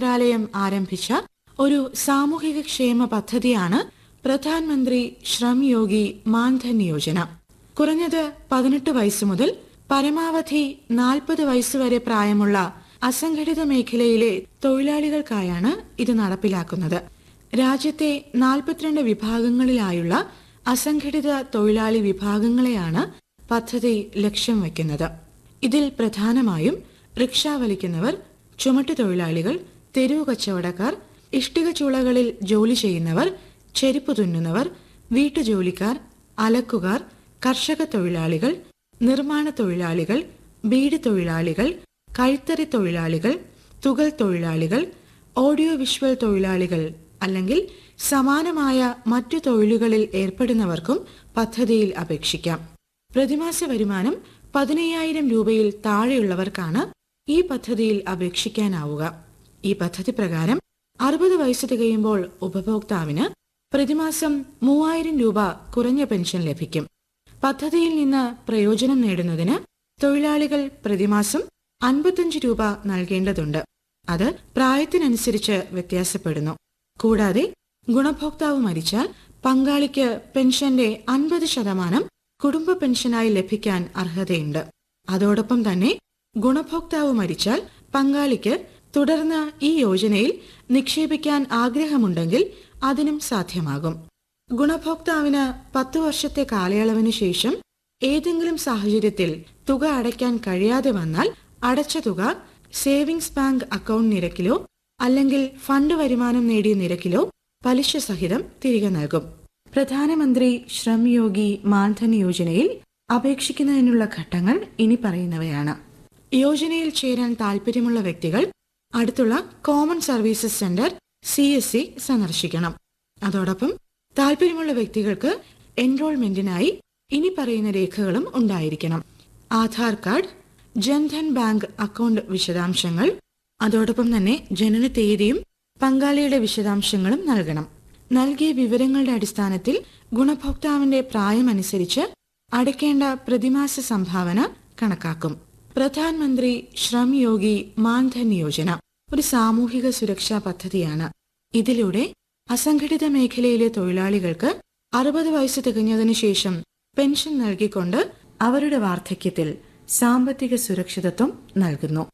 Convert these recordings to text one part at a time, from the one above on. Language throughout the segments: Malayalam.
മന്ത്രാലയം ആരംഭിച്ച ഒരു സാമൂഹിക ക്ഷേമ പദ്ധതിയാണ് പ്രധാൻമന്ത്രി ശ്രം യോഗി മാൻധൻ യോജന കുറഞ്ഞത് പതിനെട്ട് വയസ്സ് മുതൽ പരമാവധി നാൽപ്പത് വയസ്സുവരെ പ്രായമുള്ള അസംഘടിത മേഖലയിലെ തൊഴിലാളികൾക്കായാണ് ഇത് നടപ്പിലാക്കുന്നത് രാജ്യത്തെ നാൽപ്പത്തിരണ്ട് വിഭാഗങ്ങളിലായുള്ള അസംഘടിത തൊഴിലാളി വിഭാഗങ്ങളെയാണ് പദ്ധതി ലക്ഷ്യം വയ്ക്കുന്നത് ഇതിൽ പ്രധാനമായും റിക്ഷ വലിക്കുന്നവർ ചുമട്ടുതൊഴിലാളികൾ തെരുവു കച്ചവടക്കാർ ഇഷ്ടിക ചൂളകളിൽ ജോലി ചെയ്യുന്നവർ ചെരുപ്പ് തുന്നുന്നവർ വീട്ടുജോലിക്കാർ അലക്കുകാർ കർഷക തൊഴിലാളികൾ നിർമ്മാണ തൊഴിലാളികൾ ബീഡി തൊഴിലാളികൾ കൈത്തറി തൊഴിലാളികൾ തുകൽ തൊഴിലാളികൾ ഓഡിയോ വിഷ്വൽ തൊഴിലാളികൾ അല്ലെങ്കിൽ സമാനമായ മറ്റു തൊഴിലുകളിൽ ഏർപ്പെടുന്നവർക്കും പദ്ധതിയിൽ അപേക്ഷിക്കാം പ്രതിമാസ വരുമാനം പതിനയ്യായിരം രൂപയിൽ താഴെയുള്ളവർക്കാണ് ഈ പദ്ധതിയിൽ അപേക്ഷിക്കാനാവുക ഈ പദ്ധതി പ്രകാരം അറുപത് വയസ്സ് തികയുമ്പോൾ ഉപഭോക്താവിന് പ്രതിമാസം മൂവായിരം രൂപ കുറഞ്ഞ പെൻഷൻ ലഭിക്കും പദ്ധതിയിൽ നിന്ന് പ്രയോജനം നേടുന്നതിന് തൊഴിലാളികൾ പ്രതിമാസം അൻപത്തഞ്ച് രൂപ നൽകേണ്ടതുണ്ട് അത് പ്രായത്തിനനുസരിച്ച് വ്യത്യാസപ്പെടുന്നു കൂടാതെ ഗുണഭോക്താവ് മരിച്ചാൽ പങ്കാളിക്ക് പെൻഷന്റെ അൻപത് ശതമാനം കുടുംബ പെൻഷനായി ലഭിക്കാൻ അർഹതയുണ്ട് അതോടൊപ്പം തന്നെ ഗുണഭോക്താവ് മരിച്ചാൽ പങ്കാളിക്ക് തുടർന്ന് ഈ യോജനയിൽ നിക്ഷേപിക്കാൻ ആഗ്രഹമുണ്ടെങ്കിൽ അതിനും സാധ്യമാകും ഗുണഭോക്താവിന് പത്തു വർഷത്തെ കാലയളവിനു ശേഷം ഏതെങ്കിലും സാഹചര്യത്തിൽ തുക അടയ്ക്കാൻ കഴിയാതെ വന്നാൽ അടച്ച തുക സേവിങ്സ് ബാങ്ക് അക്കൗണ്ട് നിരക്കിലോ അല്ലെങ്കിൽ ഫണ്ട് വരുമാനം നേടിയ നിരക്കിലോ പലിശ സഹിതം തിരികെ നൽകും പ്രധാനമന്ത്രി ശ്രം യോഗി മാൻധൻ യോജനയിൽ അപേക്ഷിക്കുന്നതിനുള്ള ഘട്ടങ്ങൾ ഇനി പറയുന്നവയാണ് യോജനയിൽ ചേരാൻ താൽപ്പര്യമുള്ള വ്യക്തികൾ അടുത്തുള്ള common services centre C S C സന്ദർശിക്കണം അതോടൊപ്പം താൽപ്പര്യമുള്ള വ്യക്തികൾക്ക് എൻറോൾമെന്റിനായി ഇനി പറയുന്ന രേഖകളും ഉണ്ടായിരിക്കണം Aadhaar card Jan Dhan bank account വിശദാംശങ്ങൾ അതോടൊപ്പം തന്നെ ജനന തീയതിയും പങ്കാളിയുടെ വിശദാംശങ്ങളും നൽകണം നൽകിയ വിവരങ്ങളുടെ അടിസ്ഥാനത്തിൽ ഗുണഭോക്താവിന്റെ പ്രായമനുസരിച്ച് അടയ്ക്കേണ്ട പ്രതിമാസ സംഭാവന കണക്കാക്കും പ്രധാൻമന്ത്രി ശ്രം യോഗി മാൻധൻ യോജന ഒരു സാമൂഹിക സുരക്ഷാ പദ്ധതിയാണ് ഇതിലൂടെ അസംഘടിത മേഖലയിലെ തൊഴിലാളികൾക്ക് അറുപത് വയസ്സ് തികഞ്ഞതിനു ശേഷം പെൻഷൻ നൽകിക്കൊണ്ട് അവരുടെ വാർദ്ധക്യത്തിൽ സാമ്പത്തിക സുരക്ഷിതത്വം നൽകുന്നു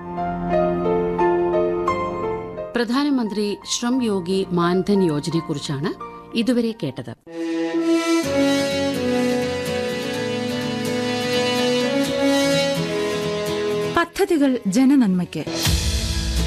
പ്രധാനമന്ത്രി ശ്രം യോഗി മാൻധൻ യോജനയെക്കുറിച്ചാണ് ഇതുവരെ കേട്ടത് പദ്ധതികൾ ജനനന്മയ്ക്ക്